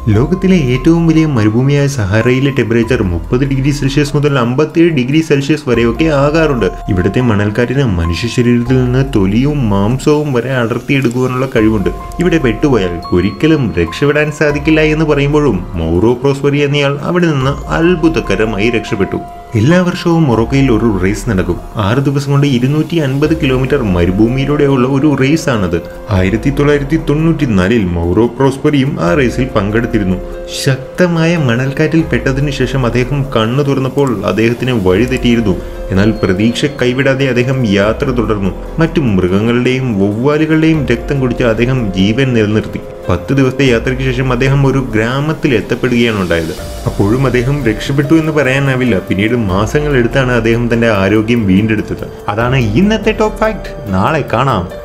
ലോകത്തിലെ ഏറ്റവും വലിയ മരുഭൂമിയായ സഹാറയിലെ ടെമ്പറേച്ചർ മുപ്പത് ഡിഗ്രി സെൽഷ്യസ് മുതൽ അമ്പത്തിയേഴ് ഡിഗ്രി സെൽഷ്യസ് വരെയൊക്കെ ആകാറുണ്ട് ഇവിടുത്തെ മണൽക്കാറ്റിന് മനുഷ്യ ശരീരത്തിൽ നിന്ന് തൊലിയും മാംസവും വരെ അടർത്തിയെടുക്കുവാനുള്ള കഴിവുണ്ട് ഇവിടെ പെട്ടുപോയാൽ ഒരിക്കലും രക്ഷപ്പെടാൻ സാധിക്കില്ല എന്ന് പറയുമ്പോഴും മൗറോ പ്രോസ്പെറി എന്നയാൾ അവിടെ നിന്ന് അത്ഭുതകരമായി രക്ഷപ്പെട്ടു എല്ലാ വർഷവും മൊറോക്കയിൽ ഒരു റേസ് നടക്കും ആറ് ദിവസം കൊണ്ട് ഇരുന്നൂറ്റി അൻപത് കിലോമീറ്റർ മരുഭൂമിയിലൂടെയുള്ള ഒരു റേസ് ആണത് ആയിരത്തി തൊള്ളായിരത്തി തൊണ്ണൂറ്റി നാലിൽ മൗറോ പ്രോസ്പെറിയും ആ റേസിൽ പങ്കെടുത്തിരുന്നു ശക്തമായ മണൽക്കാറ്റിൽ പെട്ടതിനു ശേഷം അദ്ദേഹം കണ്ണു തുറന്നപ്പോൾ അദ്ദേഹത്തിന് വഴിതെറ്റിയിരുന്നു എന്നാൽ പ്രതീക്ഷ കൈവിടാതെ അദ്ദേഹം യാത്ര തുടർന്നു മറ്റു മൃഗങ്ങളുടെയും വവ്വാലുകളുടെയും രക്തം കുടിച്ച് അദ്ദേഹം ജീവൻ നിലനിർത്തി പത്ത് ദിവസത്തെ യാത്രയ്ക്ക് ശേഷം അദ്ദേഹം ഒരു ഗ്രാമത്തിൽ എത്തപ്പെടുകയാണ് ഉണ്ടായത് അപ്പോഴും അദ്ദേഹം രക്ഷപ്പെട്ടു എന്ന് പറയാനാവില്ല പിന്നീട് മാസങ്ങൾ എടുത്താണ് അദ്ദേഹം തന്റെ ആരോഗ്യം വീണ്ടെടുത്തത് അതാണ് ഇന്നത്തെ ടോപ്പ് ഫാക്ട് നാളെ കാണാം